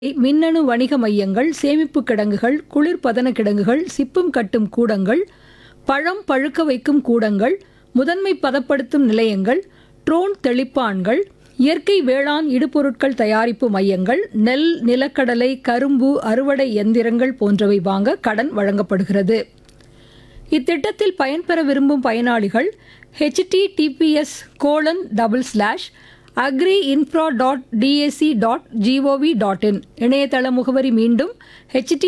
மின்னணு வணிக மையங்கள் சேமிப்பு கிடங்குகள் குளிர்பதன கிடங்குகள் சிப்பம் கட்டும் கூடங்கள் பழம் பழுக்க வைக்கும் கூடங்கள் முதன்மை பதப்படுத்தும் நிலையங்கள் ட்ரோன் தெளிப்பான்கள் இயற்கை வேளாண் இடுபொருட்கள் தயாரிப்பு மையங்கள் நெல் நிலக்கடலை கரும்பு அறுவடை எந்திரங்கள் போன்றவை வாங்க கடன் வழங்கப்படுகிறது இத்திட்டத்தில் பயன்பெற விரும்பும் பயனாளிகள் https colon double slash agri infra dot DAC dot GOV dot in இணையதள முகவரி மீண்டும் https